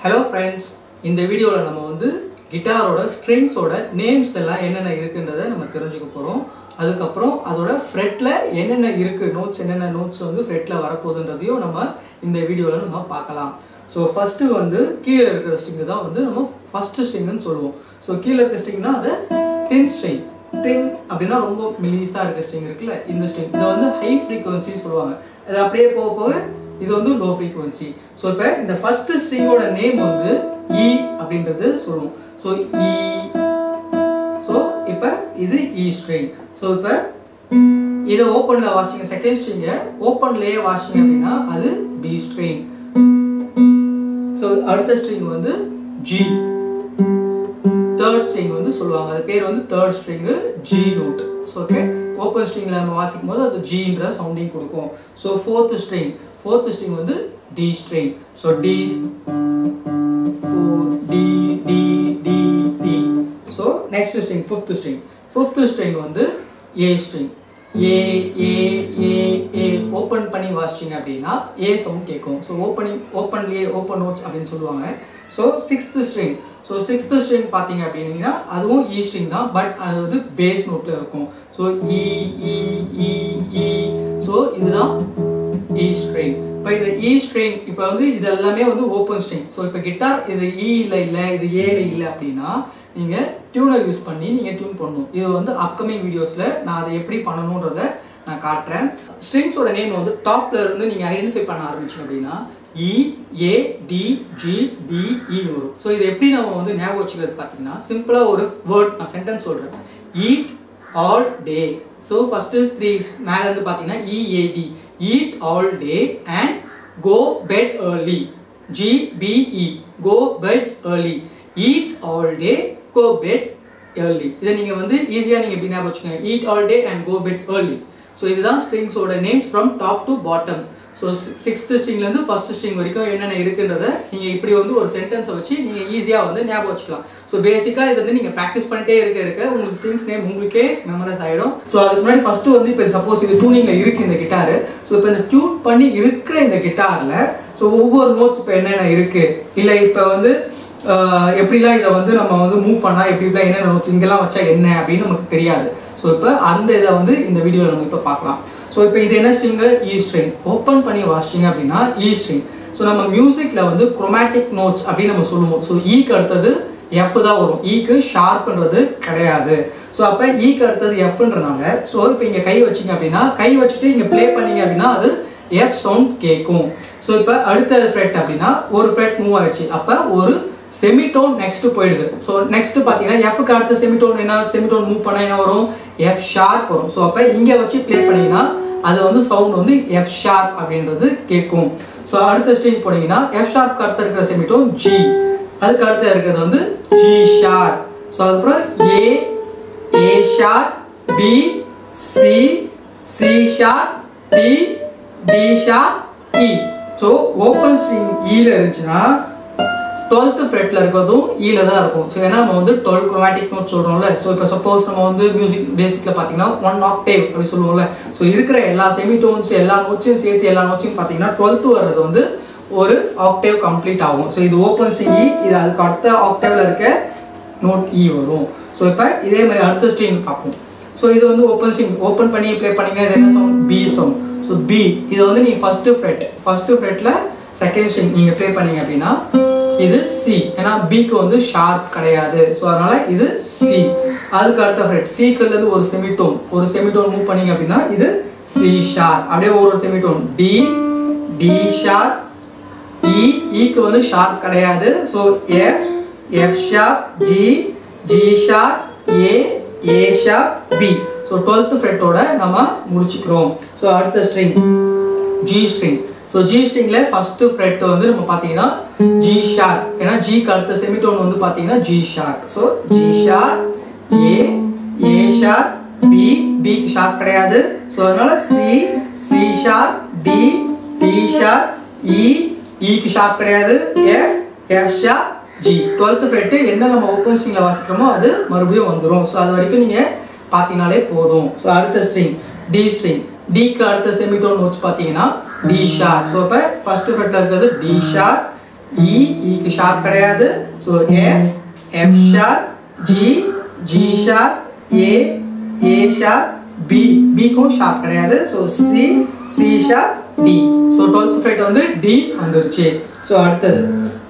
hello friends இந்த வீடியோவில் நம்ம வந்து கிட்டாரோட ஸ்ட்ரிங்ஸோட நேம்ஸ் எல்லாம் என்னென்ன இருக்குன்றதை நம்ம தெரிஞ்சுக்க போகிறோம் அதுக்கப்புறம் அதோட ஃப்ரெட்டில் என்னென்ன இருக்குது நோட்ஸ் என்னென்ன நோட்ஸ் வந்து ஃப்ரெட்டில் வரப்போகுதுன்றதையும் நம்ம இந்த வீடியோவில் நம்ம பார்க்கலாம் ஸோ ஃபஸ்ட்டு வந்து கீழே இருக்கிற ஸ்ட்ரிங்கு தான் வந்து நம்ம ஃபஸ்ட்டு ஸ்ட்ரிங்குன்னு சொல்லுவோம் ஸோ கீழே இருக்கிற ஸ்ட்ரிங்னா அது தின் ஸ்ட்ரிங் தின் அப்படின்னா ரொம்ப மெலிசாக இருக்க ஸ்ட்ரிங் இருக்குல்ல இந்த ஸ்ட்ரிங் இதை வந்து ஹை ஃப்ரீக்குவன்சி சொல்லுவாங்க இது அப்படியே போக போக இது வந்து லோ ஃப்ரீக்குவன்சி ஸோ இப்போ இந்த ஃபர்ஸ்ட் ஸ்ட்ரிங்கோட நேம் வந்து இ அப்படின்றது சொல்லுவோம் ஸோ இ ஸோ இப்போ இது இ ஸ்ட்ரிங் ஸோ இப்போ இதை ஓப்பனில் வாசிங்க செகண்ட் ஸ்ட்ரிங்கை ஓப்பன்லேயே வாசிங்க அப்படின்னா அது பி ஸ்ட்ரிங் ஸோ அடுத்த ஸ்ட்ரிங் வந்து ஜி தேர்ட் ஸ்ட்ரிங் வந்து சொல்லுவாங்க அது பேர் வந்து third string G note so okay open ஸ்ட்ரிங்கில் நம்ம வாசிக்கும் போது அது ஜின்ற சவுண்டிங் கொடுக்கும் so fourth string fourth string வந்து D string so D D D D D so next string fifth string fifth string வந்து A string A A A A open பண்ணி வாசிச்சிங்க அப்படின்னா ஏ சவுண்ட் கேட்கும் ஸோ ஓப்பனிங் ஓப்பன்லேயே open notes அப்படின்னு சொல்லுவாங்க so sixth string so sixth string பார்த்தீங்க அப்படின்னீங்கன்னா அதுவும் இ ஸ்ட்ரிங் தான் பட் அது வந்து பேஸ் நோட்டில் இருக்கும் ஸோ இ இ இ இ ஸோ இதுதான் இ ஸ்ட்ரிங் இப்போ இது இ ஸ்ட்ரிங் இப்போ வந்து இது எல்லாமே வந்து ஓப்பன் ஸ்ட்ரிங் ஸோ இப்போ கிட்டார் இது இ இல்லை இல்லை இது ஏல இல்லை அப்படின்னா நீங்கள் டியூனர் யூஸ் பண்ணி நீங்கள் டியூன் பண்ணணும் இது வந்து அப்கமிங் வீடியோஸில் நான் அதை எப்படி பண்ணணுன்றத நான் காட்டுறேன் ஸ்ட்ரிங்ஸோட நேம் வந்து டாப்ல இருந்து நீங்கள் ஐடென்டிஃபை பண்ண ஆரம்பிச்சிங்க அப்படின்னா E A D G B இன்னு வரும் ஸோ இது எப்படி நம்ம வந்து ஞாபகம் வச்சுக்கிறது பார்த்தீங்கன்னா சிம்பிளாக ஒரு வேர்ட் நான் சென்டென்ஸ் சொல்கிறேன் eat all day so first three மேலேருந்து பார்த்தீங்கன்னா E A D eat all day and go bed early G B E go bed early eat all day go bed early இதை நீங்கள் வந்து ஈஸியாக நீங்கள் எப்படி ஞாபகம் வச்சுக்கோங்க eat all day and go bed early so இதுதான் ஸ்ட்ரிங்ஸோட names from top to bottom so sixth ஸ்ட்ரிங்லேருந்து ஃபர்ஸ்ட் ஸ்ட்ரிங் வரைக்கும் என்னென்ன இருக்குன்றத நீங்கள் இப்படி வந்து ஒரு சென்டென்ஸை வச்சு நீங்கள் ஈஸியாக வந்து ஞாபகம் வச்சுக்கலாம் ஸோ பேசிக்காக இது வந்து நீங்கள் ப்ராக்டிஸ் பண்ணிட்டே இருக்க இருக்க உங்களுக்கு ஸ்ட்ரிங்ஸ் நேம் உங்களுக்கே மெமரைஸ் ஆகிடும் ஸோ அதுக்கு முன்னாடி ஃபஸ்ட்டு வந்து இப்போ சப்போஸ் இது டியூனிங்கில் இருக்குது இந்த கிட்டாரு ஸோ இப்போ இந்த டியூன் பண்ணி இருக்கிற இந்த கிட்டாரில் ஸோ ஒவ்வொரு நோட்ஸ் இப்போ என்னென்ன இருக்குது இல்லை இப்போ வந்து எப்படிலாம் இதை வந்து நம்ம வந்து மூவ் பண்ணால் எப்படிலாம் என்னென்ன நோட்ஸ் இங்கெல்லாம் வச்சா என்ன அப்படின்னு நமக்கு தெரியாது ஸோ இப்போ அந்த இதை வந்து இந்த வீடியோவில் நம்ம இப்போ பார்க்கலாம் ஸோ இப்போ இது என்ன ஸ்ட்ரிங்கு இ ஸ்ட்ரிங் ஓப்பன் பண்ணி வாசிச்சிங்க அப்படின்னா இ ஸ்ட்ரிங் ஸோ நம்ம மியூசிக்கில் வந்து குரோமேட்டிக் நோட்ஸ் அப்படின்னு நம்ம சொல்லுவோம் ஸோ ஈக்கு அடுத்தது எஃப் தான் வரும் ஈக்கு ஷார்ப்ன்றது கிடையாது ஸோ அப்போ ஈக்கு அடுத்தது எஃப்ன்றனால ஸோ இப்போ இங்கே கை வச்சிங்க அப்படின்னா கை வச்சுட்டு இங்கே ப்ளே பண்ணீங்க அப்படின்னா அது எஃப் சவுண்ட் கேட்கும் ஸோ இப்போ அடுத்த ஃப்ரெட் அப்படின்னா ஒரு ஃப்ரெட் மூவ் ஆயிடுச்சு அப்போ ஒரு செமிடோன் நெக்ஸ்ட் போயிடுது ஸோ நெக்ஸ்ட் பார்த்தீங்கன்னா எஃப்க்கு அடுத்த செமிடோன் என்ன செமிடோன் மூவ் பண்ணால் என்ன வரும் எஃப் ஷார்ப் வரும் ஸோ அப்போ இங்கே வச்சு ப்ளே பண்ணீங்கன்னா அது வந்து சவுண்ட் வந்து எஃப் ஷார்ப் அப்படின்றது கேட்கும் ஸோ அடுத்த ஸ்ட்ரிங் போனீங்கன்னா எஃப் ஷார்ப்க்கு அடுத்த இருக்கிற செமிடோன் ஜி அதுக்கு அடுத்த இருக்கிறது வந்து ஜி ஷார்ப் ஸோ அதுக்கப்புறம் A A sharp B C C sharp D D sharp E so open string ஈல இருந்துச்சுன்னா டுவெல்த்து ஃப்ரெட்டில் இருக்கிறதும் ஈல தான் இருக்கும் ஸோ ஏன்னா நம்ம வந்து டுவெல் குரோமேட்டிக் நோட் சொல்கிறோம்ல ஸோ இப்போ சப்போஸ் நம்ம வந்து மியூசிக் பேசிக்கில் பார்த்தீங்கன்னா ஒன் ஆக்டேவ் அப்படி சொல்லுவோம்ல ஸோ இருக்கிற எல்லா செமிடோன்ஸ் எல்லா நோட்ஸையும் சேர்த்து எல்லா நோட்ஸையும் பார்த்தீங்கன்னா டுவெல்த்து வர்றது வந்து ஒரு ஆக்டேவ் கம்ப்ளீட் ஆகும் ஸோ இது ஓப்பன் ஸ்ட்ரிங் இ இது அதுக்கு அடுத்த ஆக்டேவில் இருக்க நோட் இ வரும் ஸோ இப்போ இதே மாதிரி அடுத்த ஸ்ட்ரிங் பார்ப்போம் ஸோ இது வந்து ஓப்பன் ஸ்ட்ரிங் ஓப்பன் பண்ணி ப்ளே பண்ணீங்கன்னா இது என்ன sound B sound so B இது வந்து நீங்கள் ஃபஸ்ட்டு ஃப்ரெட் ஃபஸ்ட்டு ஃப்ரெட்டில் செகண்ட் ஸ்ட்ரிங் நீங்கள் ப்ளே பண்ணீங்க அப்படின்னா இது சி ஏன்னா பிக்கு வந்து ஷார்ப் கிடையாது ஸோ அதனால இது சி அதுக்கு அடுத்த ஃப்ரெட் சிக்குலேருந்து ஒரு செமிடோன் ஒரு செமிடோன் மூவ் பண்ணீங்க அப்படின்னா இது சி ஷார்ப் அப்படியே ஒரு semitone D D sharp E இக்கு வந்து ஷார்ப் கிடையாது so F F sharp G G sharp A A sharp B so twelfth ஃப்ரெட்டோட நம்ம முடிச்சுக்கிறோம் ஸோ அடுத்த string G string so G ஸ்ட்ரிங்கில் ஃபஸ்ட்டு ஃப்ரெட் வந்து நம்ம பார்த்தீங்கன்னா ஜி ஷார்ப் ஏன்னா ஜிக்கு அடுத்த செமிடோன் வந்து பார்த்தீங்கன்னா G sharp so G sharp A A sharp B B sharp கிடையாது ஸோ அதனால C C sharp D D sharp E இக்கு ஷார்ப் கிடையாது F F sharp G twelfth fret என்ன நம்ம ஓப்பன் ஸ்ட்ரிங்கில் வாசிக்கிறோமோ அது மறுபடியும் வந்துடும் ஸோ அது வரைக்கும் நீங்கள் பார்த்தீங்கனாலே போதும் ஸோ அடுத்த ஸ்ட்ரிங் டி ஸ்ட்ரிங் டிக்கு அடுத்த செமிடோன் நோட்ஸ் பார்த்தீங்கன்னா டி ஷார்ப் ஸோ இப்போ ஃபர்ஸ்ட் ஃப்ரெட்டில் இருக்கிறது டி ஷார்ப் இ இக்கு ஷார்ப் கிடையாது so F F sharp G G sharp A A sharp B பிக்கும் ஷார்ப் கிடையாது so C C sharp D so twelfth fret வந்து டி வந்துருச்சு ஸோ அடுத்தது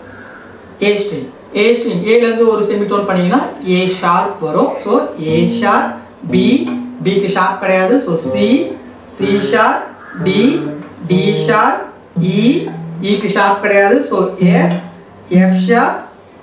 ஏ ஸ்ட்ரிங் ஏ ஸ்ட்ரிங் ஏலேருந்து ஒரு செமிடோன் பண்ணீங்கன்னா ஏ ஷார்ப் வரும் ஸோ ஏ ஷார்ப் பி பிக்கு ஷார்ப் கிடையாது so C C sharp D D sharp E இக்கு ஷார்ப் கிடையாது so F F sharp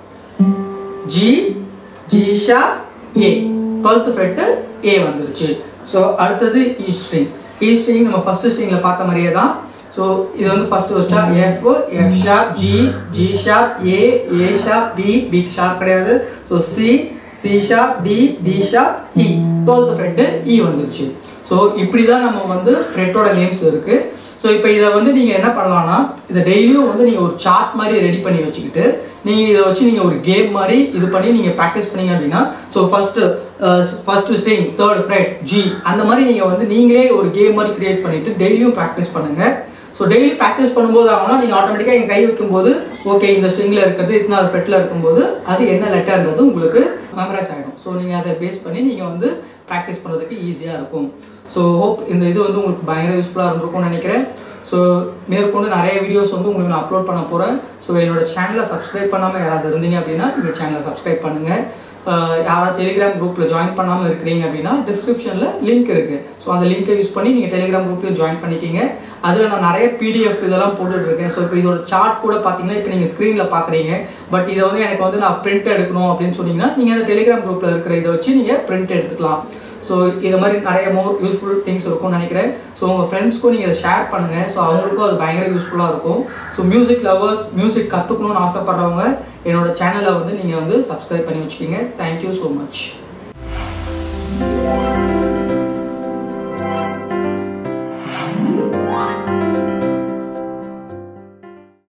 G G sharp A twelfth fret A வந்துருச்சு so அடுத்தது இ ஸ்ட்ரிங் இ ஸ்ட்ரிங் நம்ம first ஸ்ட்ரிங்கில் பார்த்த மாதிரியே தான் ஸோ இது வந்து ஃபர்ஸ்ட் வச்சா F F sharp G G sharp A A sharp B பிக்கு ஷார்ப் கிடையாது so C C sharp D D sharp E twelfth fret E வந்துருச்சு ஸோ இப்படி தான் நம்ம வந்து ஃப்ரெட்டோட நேம்ஸ் இருக்குது ஸோ இப்போ இதை வந்து நீங்கள் என்ன பண்ணலாம்னா இதை டெய்லியும் வந்து நீங்கள் ஒரு சார்ட் மாதிரி ரெடி பண்ணி வச்சுக்கிட்டு நீங்கள் இதை வச்சு நீங்கள் ஒரு கேம் மாதிரி இது பண்ணி நீங்கள் ப்ராக்டிஸ் பண்ணீங்க அப்படின்னா so first first string third fret G அந்த மாதிரி நீங்கள் வந்து நீங்களே ஒரு கேம் மாதிரி கிரியேட் பண்ணிவிட்டு டெய்லியும் ப்ராக்டிஸ் பண்ணுங்கள் ஸோ டெய்லி ப்ராக்டிஸ் பண்ணும்போது ஆகும்னா நீங்கள் ஆட்டோமேட்டிக்காக இங்கே கை வைக்கும்போது ஓகே இந்த ஸ்ட்ரிங்கில் இருக்கிறது இத்தனாவது ஃப்ரெட்டில் இருக்கும்போது அது என்ன லெட்டர்ன்றது உங்களுக்கு மெமரைஸ் ஆகிடும் ஸோ நீங்கள் அதை பேஸ் பண்ணி நீங்கள் வந்து ப்ராக்டிஸ் பண்ணுறதுக்கு ஈஸியாக இருக்கும் ஸோ ஹோப் இந்த இது வந்து உங்களுக்கு பயங்கர யூஸ்ஃபுல்லாக இருந்திருக்கும்னு நினைக்கிறேன் ஸோ மேற்கொண்டு நிறைய வீடியோஸ் வந்து உங்களுக்கு நான் அப்லோட் பண்ண போகிறேன் ஸோ என்னோட சேனலை சப்ஸ்கிரைப் பண்ணாமல் யாராவது இருந்தீங்க அப்படின்னா நீங்கள் சேனலை சப்ஸ்கிரைப் பண்ணுங்கள் யாராவது டெலிகிராம் குரூப்பில் ஜாயின் பண்ணாமல் இருக்கிறீங்க அப்படின்னா டிஸ்கிரிப்ஷனில் லிங்க் இருக்குது ஸோ அந்த லிங்க்கை யூஸ் பண்ணி நீங்கள் டெலிகிராம் குரூப்லையும் ஜாயின் பண்ணிக்கிங்க அதில் நான் நிறைய பிடிஎஃப் இதெல்லாம் போட்டுட்ருக்கேன் ஸோ இப்போ இதோட சார்ட் கூட பார்த்தீங்கன்னா இப்போ நீங்கள் ஸ்க்ரீனில் பார்க்குறீங்க பட் இதை வந்து எனக்கு வந்து நான் பிரிண்ட் எடுக்கணும் அப்படின்னு சொன்னீங்கன்னா நீங்கள் அந்த டெலிகிராம் குரூப்பில் இருக்கிற இதை வச்சு நீங்கள் பிரிண்ட் எடுத்துக்கலாம் ஸோ இது மாதிரி நிறைய மோர் யூஸ்ஃபுல் திங்ஸ் இருக்கும்னு நினைக்கிறேன் ஸோ உங்கள் ஃப்ரெண்ட்ஸ்க்கும் நீங்கள் இதை ஷேர் பண்ணுங்கள் ஸோ அவங்களுக்கும் அது பயங்கர யூஸ்ஃபுல்லாக இருக்கும் ஸோ மியூசிக் லவர்ஸ் மியூசிக் கற்றுக்கணும்னு ஆசைப்பட்றவங்க என்னோட சேனலை வந்து நீங்கள் வந்து சப்ஸ்கிரைப் பண்ணி வச்சுக்கோங்க தேங்க்யூ ஸோ மச்